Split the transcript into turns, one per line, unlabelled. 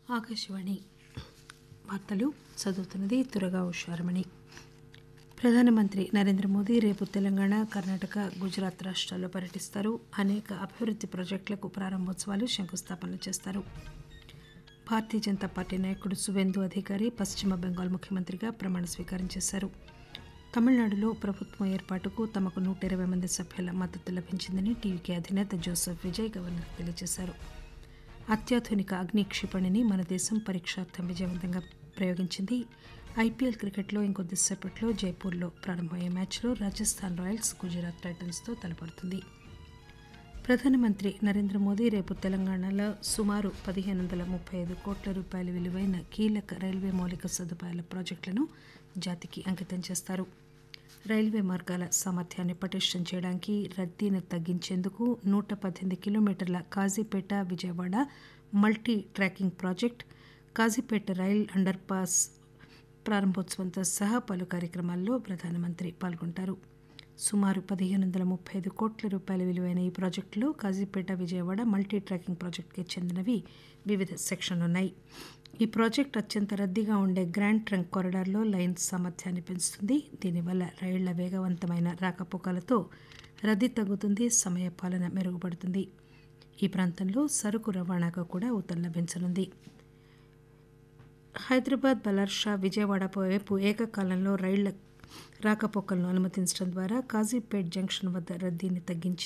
ఆకాశవాణి వార్తలు చదువుతున్నది తురగా ఉషారమణి ప్రధానమంత్రి నరేంద్ర మోదీ రేపు తెలంగాణ కర్ణాటక గుజరాత్ రాష్ట్రాల్లో పర్యటిస్తారు అనేక అభివృద్ది ప్రాజెక్టులకు ప్రారంభోత్సవాలు శంకుస్థాపనలు చేస్తారు భారతీయ జనతా పార్టీ నాయకుడు సువేందు అధికారి పశ్చిమ బెంగాల్ ముఖ్యమంత్రిగా ప్రమాణ స్వీకారం చేశారు తమిళనాడులో ప్రభుత్వం ఏర్పాటుకు తమకు నూట ఇరవై మంది సభ్యుల మద్దతు లభించిందని టీవీకే అధినేత జోసెఫ్ విజయ్ గవర్నర్ తెలియజేశారు అత్యాధునిక అగ్ని క్షిపణిని మన దేశం పరీక్షార్థం విజయవంతంగా ప్రయోగించింది ఐపీఎల్ క్రికెట్లో ఇంకొద్దిసేపట్లో జైపూర్లో ప్రారంభమయ్యే మ్యాచ్లో రాజస్థాన్ రాయల్స్ గుజరాత్ టైటన్స్తో తలపడుతుంది ప్రధానమంత్రి నరేంద్ర మోదీ రేపు తెలంగాణలో సుమారు పదిహేను వందల ముప్పై ఐదు కోట్ల రూపాయల విలువైన కీలక రైల్వే మౌలిక సదుపాయాల ప్రాజెక్టులను జాతికి అంకితం చేస్తారు రైల్వే మార్గాల సామర్థ్యాన్ని పటిష్టం చేయడానికి రద్దీని తగ్గించేందుకు నూట పద్దెనిమిది కిలోమీటర్ల Kazipet Vijayawada multi tracking project Kazipet rail under pass ప్రారంభోత్సవంతో సహా పలు కార్యక్రమాల్లో ప్రధానమంత్రి పాల్గొంటారు సుమారు పదిహేను వందల ముప్పై ఐదు కోట్ల రూపాయల విలువైన ఈ ప్రాజెక్టులో కాజీపేట విజయవాడ మల్టీ ట్రాకింగ్ ప్రాజెక్టుకి చెందినవి వివిధ సెక్షన్లున్నాయి ఈ ప్రాజెక్టు అత్యంత రద్దీగా ఉండే గ్రాండ్ ట్రంక్ కారిడార్లో లైన్ సామర్థ్యాన్ని పెంచుతుంది దీనివల్ల రైళ్ల వేగవంతమైన రాకపోకలతో రద్దీ తగ్గుతుంది సమయ పాలన మెరుగుపడుతుంది ఈ ప్రాంతంలో సరుకు రవాణాకు కూడా ఊతం లభించనుంది హైదరాబాద్ బలార్షా విజయవాడ వైపు ఏకకాలంలో రైళ్ల రాకపోకలను అనుమతించడం ద్వారా కాజీపేట్ జంక్షన్ వద్ద రద్దీని తగ్గించి